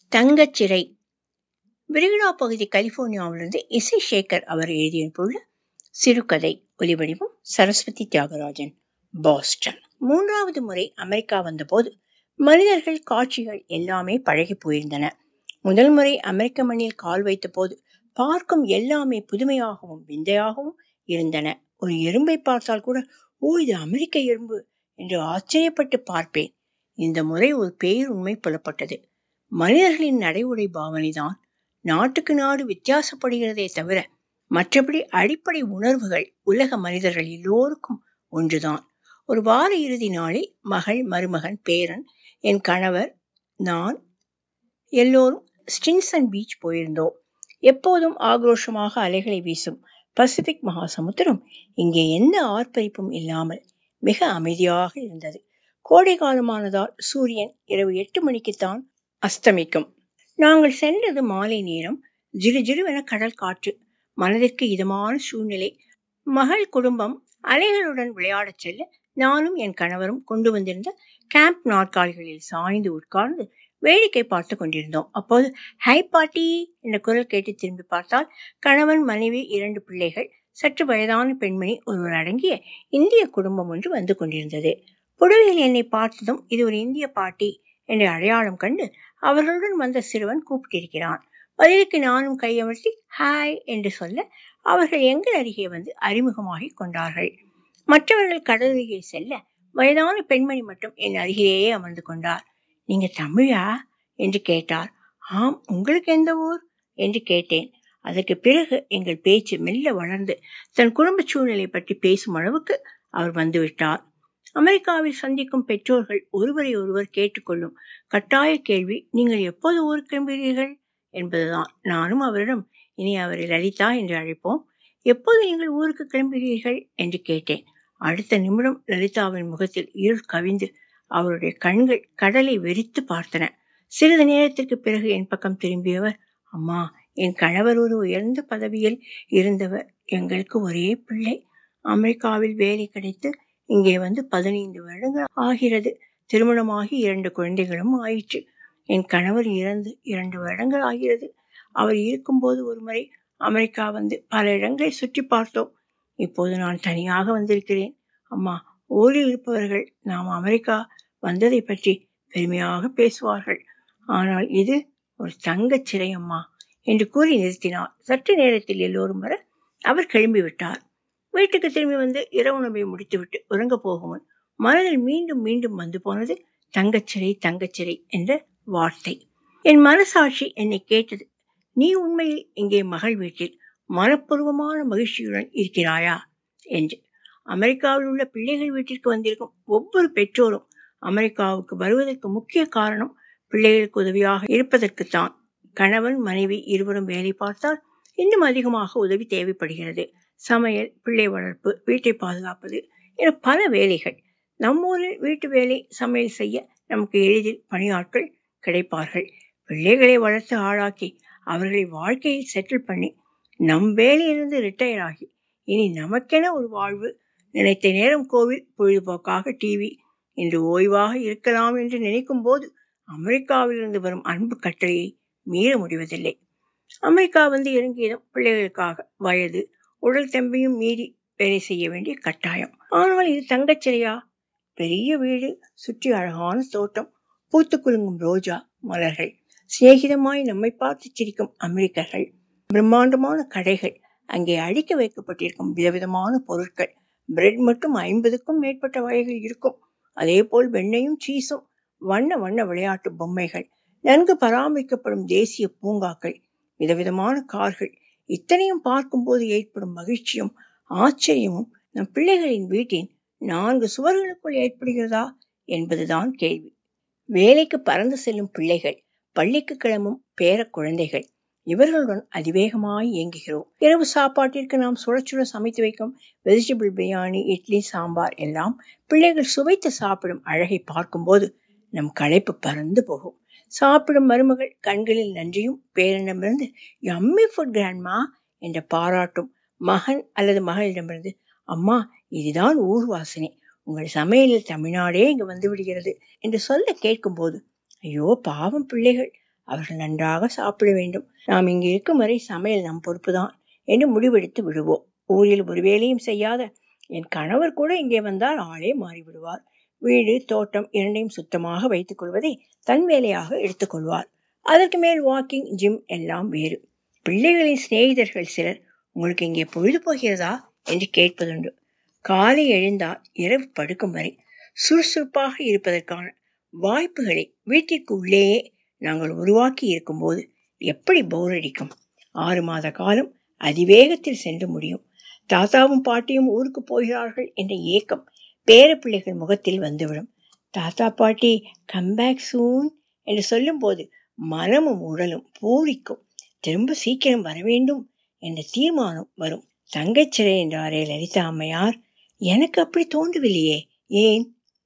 தங்கச்சிறை விரிகுடா பகுதி கலிபோர்னியாவிலிருந்து இசை சேகர் அவர் எழுதியுள்ள சிறுகதை ஒலிவடிவம் சரஸ்வதி தியாகராஜன் பாஸ்டன் மூன்றாவது முறை அமெரிக்கா வந்தபோது மனிதர்கள் காட்சிகள் எல்லாமே பழகி போயிருந்தன முதல் முறை அமெரிக்க மண்ணில் கால் வைத்த போது பார்க்கும் எல்லாமே புதுமையாகவும் விந்தையாகவும் இருந்தன ஒரு எறும்பை பார்த்தால் கூட ஓ இது அமெரிக்க எறும்பு என்று ஆச்சரியப்பட்டு பார்ப்பேன் இந்த முறை ஒரு பேருண்மை புலப்பட்டது மனிதர்களின் நடை உடை பாவனைதான் நாட்டுக்கு நாடு வித்தியாசப்படுகிறதே தவிர மற்றபடி அடிப்படை உணர்வுகள் உலக மனிதர்கள் எல்லோருக்கும் ஒன்றுதான் ஒரு வார இறுதி நாளில் மகள் மருமகன் பேரன் என் கணவர் நான் எல்லோரும் ஸ்டின்சன் பீச் போயிருந்தோம் எப்போதும் ஆக்ரோஷமாக அலைகளை வீசும் பசிபிக் மகா சமுத்திரம் இங்கே எந்த ஆர்ப்பரிப்பும் இல்லாமல் மிக அமைதியாக இருந்தது கோடை காலமானதால் சூரியன் இரவு எட்டு மணிக்குத்தான் அஸ்தமிக்கும் நாங்கள் சென்றது மாலை நேரம் ஜிறு ஜிறுவென கடல் காற்று மனதிற்கு இதமான சூழ்நிலை மகள் குடும்பம் அலைகளுடன் விளையாடச் செல்ல நானும் என் கணவரும் கொண்டு வந்திருந்த கேம்ப் நாற்காலிகளில் சாய்ந்து உட்கார்ந்து வேடிக்கை பார்த்து கொண்டிருந்தோம் அப்போது ஹை பாட்டி என்ற குரல் கேட்டு திரும்பி பார்த்தால் கணவன் மனைவி இரண்டு பிள்ளைகள் சற்று வயதான பெண்மணி ஒருவர் அடங்கிய இந்திய குடும்பம் ஒன்று வந்து கொண்டிருந்தது புடவையில் என்னை பார்த்ததும் இது ஒரு இந்திய பாட்டி என்று அடையாளம் கண்டு அவர்களுடன் வந்த சிறுவன் கூப்பிட்டிருக்கிறான் பதிலுக்கு நானும் கையமர்த்தி ஹாய் என்று சொல்ல அவர்கள் எங்கள் அருகே வந்து அறிமுகமாகி கொண்டார்கள் மற்றவர்கள் கடலருகே செல்ல வயதான பெண்மணி மட்டும் என் அருகிலேயே அமர்ந்து கொண்டார் நீங்க தமிழா என்று கேட்டார் ஆம் உங்களுக்கு எந்த ஊர் என்று கேட்டேன் அதற்கு பிறகு எங்கள் பேச்சு மெல்ல வளர்ந்து தன் குடும்ப சூழ்நிலை பற்றி பேசும் அளவுக்கு அவர் வந்துவிட்டார் அமெரிக்காவில் சந்திக்கும் பெற்றோர்கள் ஒருவரை ஒருவர் கேட்டுக்கொள்ளும் கட்டாய கேள்வி நீங்கள் எப்போது ஊருக்கு கிளம்புகிறீர்கள் என்பதுதான் நானும் அவரிடம் இனி அவரை லலிதா என்று அழைப்போம் எப்போது நீங்கள் ஊருக்கு கிளம்புகிறீர்கள் என்று கேட்டேன் அடுத்த நிமிடம் லலிதாவின் முகத்தில் இருள் கவிந்து அவருடைய கண்கள் கடலை வெறித்து பார்த்தன சிறிது நேரத்திற்கு பிறகு என் பக்கம் திரும்பியவர் அம்மா என் கணவர் ஒரு உயர்ந்த பதவியில் இருந்தவர் எங்களுக்கு ஒரே பிள்ளை அமெரிக்காவில் வேலை கிடைத்து இங்கே வந்து பதினைந்து வருடங்கள் ஆகிறது திருமணமாகி இரண்டு குழந்தைகளும் ஆயிற்று என் கணவர் இறந்து இரண்டு வருடங்கள் ஆகிறது அவர் இருக்கும்போது ஒரு முறை அமெரிக்கா வந்து பல இடங்களை சுற்றி பார்த்தோம் இப்போது நான் தனியாக வந்திருக்கிறேன் அம்மா ஊரில் இருப்பவர்கள் நாம் அமெரிக்கா வந்ததை பற்றி பெருமையாக பேசுவார்கள் ஆனால் இது ஒரு தங்கச் சிறை அம்மா என்று கூறி நிறுத்தினார் சற்று நேரத்தில் எல்லோரும் வர அவர் கிளம்பி விட்டார் வீட்டுக்கு திரும்பி வந்து இரவுணவை முடித்துவிட்டு உறங்க போகும் மனதில் மீண்டும் மீண்டும் வந்து போனது தங்கச்சிறை தங்கச்சிறை என்ற வார்த்தை என் மனசாட்சி என்னை கேட்டது நீ உண்மையில் இங்கே மகள் வீட்டில் மனப்பூர்வமான மகிழ்ச்சியுடன் இருக்கிறாயா என்று அமெரிக்காவில் உள்ள பிள்ளைகள் வீட்டிற்கு வந்திருக்கும் ஒவ்வொரு பெற்றோரும் அமெரிக்காவுக்கு வருவதற்கு முக்கிய காரணம் பிள்ளைகளுக்கு உதவியாக இருப்பதற்குத்தான் கணவன் மனைவி இருவரும் வேலை பார்த்தால் இன்னும் அதிகமாக உதவி தேவைப்படுகிறது சமையல் பிள்ளை வளர்ப்பு வீட்டை பாதுகாப்பது என பல வேலைகள் நம்மூரில் வீட்டு வேலை சமையல் செய்ய நமக்கு எளிதில் பணியாட்கள் கிடைப்பார்கள் பிள்ளைகளை வளர்த்து ஆளாக்கி அவர்களை வாழ்க்கையில் செட்டில் பண்ணி நம் வேலையிலிருந்து ரிட்டையர் ஆகி இனி நமக்கென ஒரு வாழ்வு நினைத்த நேரம் கோவில் பொழுதுபோக்காக டிவி என்று ஓய்வாக இருக்கலாம் என்று நினைக்கும் போது அமெரிக்காவிலிருந்து வரும் அன்பு கட்டளையை மீற முடிவதில்லை அமெரிக்கா வந்து இறங்கியதும் பிள்ளைகளுக்காக வயது உடல் தெம்பையும் மீறி வேலை செய்ய வேண்டிய கட்டாயம் ஆனால் இது தங்கச்சிறையா பெரிய வீடு சுற்றி அழகான தோட்டம் பூத்து குலுங்கும் ரோஜா மலர்கள் சிநேகிதமாய் நம்மை பார்த்து சிரிக்கும் அமெரிக்கர்கள் பிரம்மாண்டமான கடைகள் அங்கே அடுக்கி வைக்கப்பட்டிருக்கும் விதவிதமான பொருட்கள் பிரெட் மட்டும் ஐம்பதுக்கும் மேற்பட்ட வகைகள் இருக்கும் அதே போல் வெண்ணையும் சீஸும் வண்ண வண்ண விளையாட்டு பொம்மைகள் நன்கு பராமரிக்கப்படும் தேசிய பூங்காக்கள் விதவிதமான கார்கள் இத்தனையும் பார்க்கும்போது ஏற்படும் மகிழ்ச்சியும் ஆச்சரியமும் நம் பிள்ளைகளின் வீட்டின் நான்கு சுவர்களுக்குள் ஏற்படுகிறதா என்பதுதான் கேள்வி வேலைக்கு பறந்து செல்லும் பிள்ளைகள் பள்ளிக்கு கிளம்பும் பேர குழந்தைகள் இவர்களுடன் அதிவேகமாய் இயங்குகிறோம் இரவு சாப்பாட்டிற்கு நாம் சுட சுட சமைத்து வைக்கும் வெஜிடபிள் பிரியாணி இட்லி சாம்பார் எல்லாம் பிள்ளைகள் சுவைத்து சாப்பிடும் அழகை பார்க்கும்போது நம் களைப்பு பறந்து போகும் சாப்பிடும் மருமகள் கண்களில் நன்றியும் பேரனிடமிருந்து எம்மி ஃபுட் கிராண்ட்மா என்ற பாராட்டும் மகன் அல்லது மகளிடமிருந்து அம்மா இதுதான் ஊர் வாசனை உங்கள் சமையலில் தமிழ்நாடே இங்கு வந்து விடுகிறது என்று சொல்ல கேட்கும்போது ஐயோ பாவம் பிள்ளைகள் அவர்கள் நன்றாக சாப்பிட வேண்டும் நாம் இங்கு இருக்கும் வரை சமையல் நம் பொறுப்புதான் என்று முடிவெடுத்து விடுவோம் ஊரில் ஒரு வேலையும் செய்யாத என் கணவர் கூட இங்கே வந்தால் ஆளே மாறிவிடுவார் வீடு தோட்டம் இரண்டையும் சுத்தமாக வைத்துக் கொள்வதை தன் வேலையாக எடுத்துக்கொள்வார் அதற்கு மேல் வாக்கிங் ஜிம் எல்லாம் வேறு பிள்ளைகளின் சிநேகிதர்கள் சிலர் உங்களுக்கு இங்கே பொழுது போகிறதா என்று கேட்பதுண்டு காலை எழுந்தால் இரவு படுக்கும் வரை சுறுசுறுப்பாக இருப்பதற்கான வாய்ப்புகளை வீட்டிற்கு உள்ளேயே நாங்கள் உருவாக்கி இருக்கும்போது எப்படி போர் அடிக்கும் ஆறு மாத காலம் அதிவேகத்தில் சென்று முடியும் தாத்தாவும் பாட்டியும் ஊருக்கு போகிறார்கள் என்ற ஏக்கம் பேர பிள்ளைகள் முகத்தில் வந்துவிடும் தாத்தா பாட்டி கம்பேக் சூன் என்று சொல்லும் போது மனமும் உடலும் பூரிக்கும் திரும்ப சீக்கிரம் வர வேண்டும் என்ற தீர்மானம் வரும் தங்கச்சிறை என்றாரே லலிதா அம்மையார் எனக்கு அப்படி தோன்றவில்லையே ஏன்